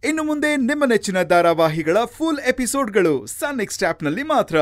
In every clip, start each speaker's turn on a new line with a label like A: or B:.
A: ಇನ್ನು ಮುಂದೆ ನಿಮ್ಮ ನೆಚ್ಚಿನ ಧಾರಾವಾಹಿಗಳ ಫುಲ್ ಎಪಿಸೋಡ್ಗಳು ಸನ್ ನೆಕ್ಸ್ಟ್ ಆಪ್ನಲ್ಲಿ ಮಾತ್ರ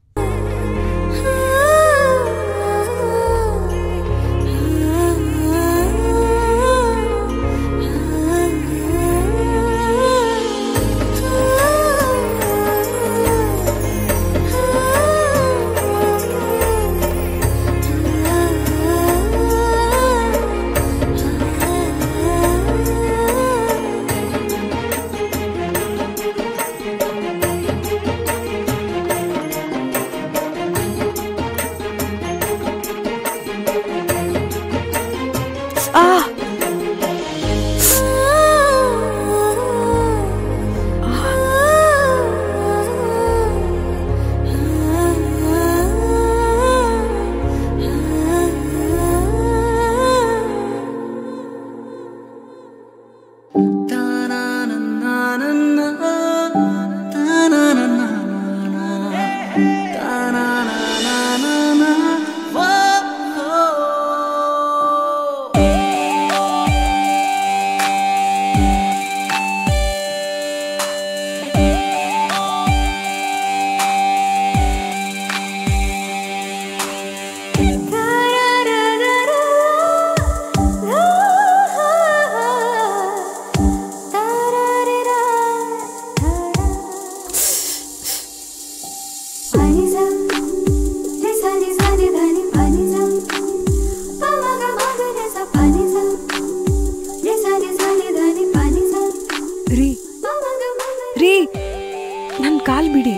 B: ರೀ ರೀ ನನ್ ಕಾಲ್ ಬಿಡಿ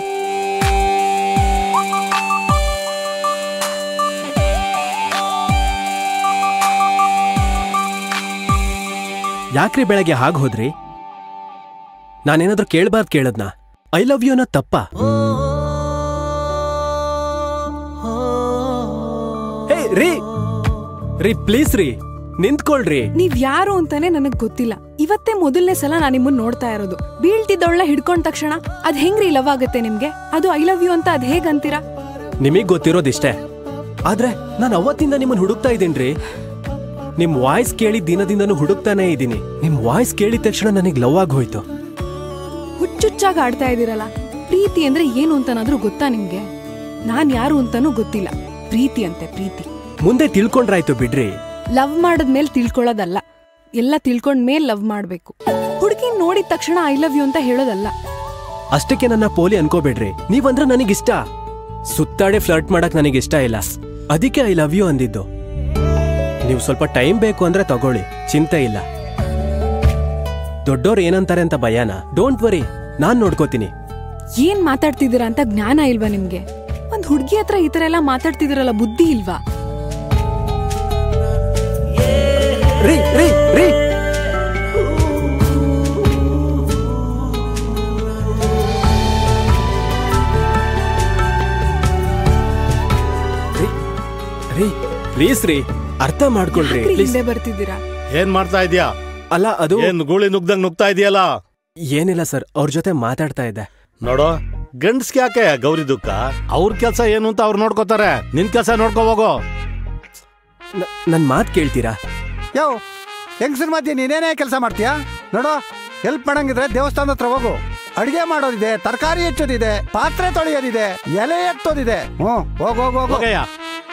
C: ಯಾಕ್ರಿ ಬೆಳಗ್ಗೆ ಹಾಗೆ ಹೋದ್ರಿ ನಾನೇನಾದ್ರೂ ಕೇಳ್ಬಾರ್ದು ಕೇಳದ್ನ ಐ ಲವ್ ಯು ಅನ್ನೋ ತಪ್ಪ ಹೇ ರೀ ರೀ ಪ್ಲೀಸ್ ರೀ ನಿಂತ್ಕೊಳ್ರಿ
B: ನೀವ್ ಯಾರು ಅಂತಾನೆ ನನಗ್ ಗೊತ್ತಿಲ್ಲ ಇವತ್ತೇ ಮೊದಲನೇ ಸಲ ನಾನ್ ನಿಮ್ಮನ್ ನೋಡ್ತಾ ಇರೋದು ಬೀಳ್ತಿದ್ದವಳ ಹಿಡ್ಕೊಂಡ ತಕ್ಷಣ ಅದ್ ಹೆಂಗ್ರಿ ಲವ್ ಆಗತ್ತೆ ನಿಮ್ಗೆ ಅದು ಐ ಲವ್ ಯು ಅಂತ ಅದ್ ಹೇಗ್ ಅಂತೀರಾ
C: ನಿಮಗ್ ಗೊತ್ತಿರೋದಿಷ್ಟೇ ಆದ್ರೆ ನಾನು ಅವತ್ತಿಂದ ನಿಮ್ಮನ್ನ ಹುಡುಕ್ತಾ ಇದ್ದೀನ್ರಿ ನಿಮ್ ವಾಯ್ಸ್ ಕೇಳಿ ದಿನದಿಂದನೂ ಹುಡುಕ್ತಾನೇ ಇದ್ದೀನಿ ನಿಮ್ ವಾಯ್ಸ್ ಕೇಳಿದ ತಕ್ಷಣ ನನಗ್ ಲವ್ ಆಗಿ ಹೋಯ್ತು
B: ಹುಚ್ಚುಚ್ಚಾಗ ಆಡ್ತಾ ಇದೀರಲ್ಲ ಪ್ರೀತಿ ಅಂದ್ರೆ ಏನು ಅಂತನಾದ್ರೂ ಗೊತ್ತಾ ನಿಮ್ಗೆ ನಾನ್ ಯಾರು ಅಂತಾನೂ ಗೊತ್ತಿಲ್ಲ ಪ್ರೀತಿ ಅಂತೆ ಪ್ರೀತಿ
C: ಮುಂದೆ ತಿಳ್ಕೊಂಡ್ರಾಯ್ತು ಬಿಡ್ರಿ
B: ಲವ್ ಮಾಡದ್ಮೇಲೆ ತಿಳ್ಕೊಳ್ಳೋದಲ್ಲ ಎಲ್ಲ ತಿಳ್ಕೊಂಡ್ ಮೇಲ್ ಲವ್ ಮಾಡ್ಬೇಕು ಹುಡುಗಿ ನೋಡಿದ ತಕ್ಷಣ ಐ ಲವ್ ಯು ಅಂತ ಹೇಳೋದಲ್ಲ
C: ಅಷ್ಟಕ್ಕೆ ನನ್ನ ಪೋಲಿ ಅನ್ಕೋಬೇಡ್ರಿ ನೀವಂದ್ರೆ ನನಗಿಷ್ಟ ಸುತ್ತಾಡೆ ಫ್ಲರ್ಟ್ ಮಾಡಕ್ ನನಗಿಷ್ಟ ಇಲ್ಲ ಅದಕ್ಕೆ ಐ ಲವ್ ಯು ಅಂದಿದ್ದು ನೀವು ಸ್ವಲ್ಪ ಟೈಮ್ ಬೇಕು ಅಂದ್ರೆ ತಗೊಳ್ಳಿ ಚಿಂತೆ ಇಲ್ಲ ದೊಡ್ಡೋರು ಏನಂತಾರೆ ಅಂತ ಭಯನ ಡೋಂಟ್ ವರಿ ನಾನ್ ನೋಡ್ಕೋತೀನಿ
B: ಏನ್ ಮಾತಾಡ್ತಿದ್ದೀರಾ ಅಂತ ಜ್ಞಾನ ಇಲ್ವಾ ನಿಮ್ಗೆ ಒಂದ್ ಹುಡ್ಗಿ ಹತ್ರ ಈ ತರ ಎಲ್ಲ ಮಾತಾಡ್ತಿದಿರಲ್ಲ ಬುದ್ಧಿ ಇಲ್ವಾ
C: ರೀ ರೀ ರೀ ರೀ, ರೀ ಪ್ಲೀಸ್ ರೀ ಅರ್ಥ ಮಾಡ್ಕೊಳ್ರಿ
B: ಯಾಕ್ರಿ
C: ಪ್ಲೀಸ್
B: ಹಿಂದೆ ಬರ್ತಿದ್ದೀರಾ
D: ಏನ್ ಮಾಡ್ತಾ ಇದ್ಯಾ
C: ಅಲ್ಲ ಅದು
D: ಏನ್ ಗೂಳಿ ನುಗ್ದಂಗ್ ನುಗ್ತಾ ಇದೆಯಲ್ಲ
C: ಏನಿಲ್ಲ ಸರ್ ಅವ್ರ ಜೊತೆ ಮಾತಾಡ್ತಾ ಇದ್ದೆ
D: ನೋಡೋ ಗಂಡ್ಸ್ಗೆ ಯಾಕೆ ಗೌರಿ ದುಃಖ ಅವ್ರ ಕೆಲ್ಸ ಏನು ಅಂತ ಅವ್ರು ನೋಡ್ಕೋತಾರೆ ನಿನ್ ಕೆಲ್ಸ ನೋಡ್ಕೋ ಹೋಗೋ
C: ನ- ನನ್ ಮಾತ್ ಕೇಳ್ತೀರಾ
E: ಯೋ ಹೆಂಗಸರ್ ಮಧ್ಯೆ ನೀನೇನೇ ಕೆಲಸ ಮಾಡ್ತೀಯಾ ನೋಡು ಹೆಲ್ಪ್ ಮಾಡಂಗಿದ್ರೆ ದೇವಸ್ಥಾನದ ಹತ್ರ ಹೋಗು ಅಡಿಗೆ ಮಾಡೋದಿದೆ ತರಕಾರಿ ಹೆಚ್ಚೋದಿದೆ ಪಾತ್ರೆ ತೊಳೆಯೋದಿದೆ ಎಲೆ ಎತ್ತೋದಿದೆ ಹ್ಞೂ ಹೋಗ್ ಹೋಗ್ ಹೋಗು
D: ಹೋಗಯ್ಯ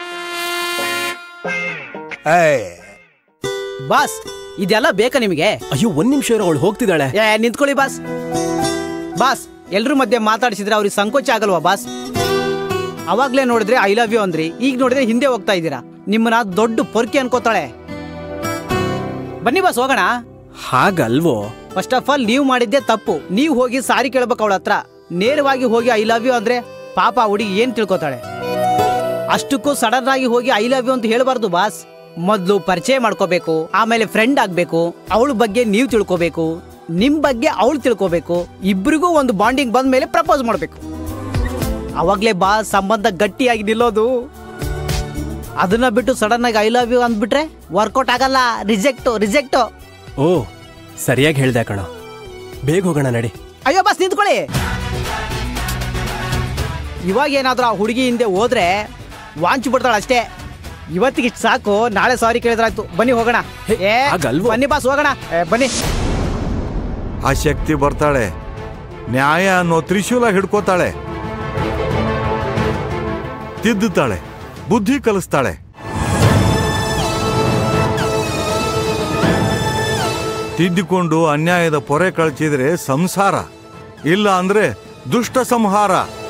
F: ಬಾಸ್ ಇದೆಲ್ಲ ಬೇಕಾ ನಿಮಗೆ
C: ಅಯ್ಯೋ ಒಂದ್ ನಿಮಿಷ ಅವಳು ಹೋಗ್ತಿದ್ದಾಳೆ
F: ಏ ನಿಂತ್ಕೊಳ್ಳಿ ಬಾಸ್ ಬಾಸ್ ಎಲ್ರ ಮಧ್ಯೆ ಮಾತಾಡಿಸಿದ್ರೆ ಅವ್ರಿಗೆ ಸಂಕೋಚ ಆಗಲ್ವಾ ಬಾಸ್ ಅವಾಗ್ಲೇ ನೋಡಿದ್ರೆ ಐ ಲವ್ ಯು ಅಂದ್ರಿ ಈಗ ನೋಡಿದ್ರೆ ಹಿಂದೆ ಹೋಗ್ತಾ ಇದ್ದೀರಾ ನಿಮ್ಮನ್ನ ದೊಡ್ಡ ಪೊರ್ಕಿ ಅನ್ಕೋತಾಳೆ ಬನ್ನಿ ಬಾಸ್ ಹೋಗೋಣ
C: ಹಾಗಲ್ವೋ
F: ಫಸ್ಟ್ ಆಫ್ ಆಲ್ ನೀವು ಮಾಡಿದ್ದೆ ತಪ್ಪು ನೀವು ಹೋಗಿ ಸಾರಿ ಕೇಳ್ಬೇಕು ಅವಳ ಹತ್ರ ನೇರವಾಗಿ ಹೋಗಿ ಐ ಲವ್ ಯು ಅಂದ್ರೆ ಪಾಪ ಆ ಹುಡುಗಿ ಏನ್ ತಿಳ್ಕೊತಾಳೆ ಅಷ್ಟಕ್ಕೂ ಸಡನ್ ಆಗಿ ಹೋಗಿ ಐ ಲವ್ ಯು ಅಂತ ಹೇಳ್ಬಾರ್ದು ಬಾಸ್ ಮೊದ್ಲು ಪರಿಚಯ ಮಾಡ್ಕೋಬೇಕು ಆಮೇಲೆ ಫ್ರೆಂಡ್ ಆಗ್ಬೇಕು ಅವಳ ಬಗ್ಗೆ ನೀವು ತಿಳ್ಕೋಬೇಕು ನಿಮ್ ಬಗ್ಗೆ ಅವಳು ತಿಳ್ಕೋಬೇಕು ಇಬ್ರಿಗೂ ಒಂದು ಬಾಂಡಿಂಗ್ ಬಂದ ಮೇಲೆ ಪ್ರಪೋಸ್ ಮಾಡ್ಬೇಕು ಅವಾಗ್ಲೇ ಬಾ ಸಂಬಂಧ ಗಟ್ಟಿಯಾಗಿ ನಿಲ್ಲೋದು ಅದನ್ನ ಬಿಟ್ಟು ಸಡನ್ ಆಗಿ ಐ ಲವ್ ಯು ಅಂದ್ಬಿಟ್ರೆ ವರ್ಕೌಟ್ ಆಗಲ್ಲ ರಿಜೆಕ್ಟು ರಿಜೆಕ್ಟು
C: ಓ ಸರಿಯಾಗಿ ಹೇಳ್ದೆ ಕಣ ಬೇಗ ಹೋಗೋಣ ನಡಿ
F: ಅಯ್ಯೋ ಬಸ್ ನಿಂತ್ಕೊಳ್ಳಿ ಇವಾಗ ಏನಾದ್ರೂ ಆ ಹುಡುಗಿ ಹಿಂದೆ ಹೋದ್ರೆ ವಾಂಚ್ ಬಿಡ್ತಾಳೆ ಅಷ್ಟೇ ಇವತ್ತಿಗೆ ಇಷ್ಟು ಸಾಕು ನಾಳೆ ಸಾರಿ ಕೇಳಿದ್ರಾಯ್ತು ಬನ್ನಿ ಹೋಗೋಣ
C: ಹೇ,
F: ಏ
C: ಹಾಗಲ್ವೋ?
F: ಬನ್ನಿ ಬಾಸ್ ಹೋಗೋಣ ಏ, ಬನ್ನಿ
G: ಆ ಶಕ್ತಿ ಬರ್ತಾಳೆ ನ್ಯಾಯ ಅನ್ನೋ ತ್ರಿಶೂಲ ಹಿಡ್ಕೋತಾಳೆ ತಿದ್ದುತ್ತಾಳೆ ಬುದ್ಧಿ ಕಲಿಸ್ತಾಳೆ ತಿದ್ದಿಕೊಂಡು ಅನ್ಯಾಯದ ಪೊರೆ ಕಳಚಿದ್ರೆ ಸಂಸಾರ ಇಲ್ಲ ಅಂದ್ರೆ ದುಷ್ಟ ಸಂಹಾರ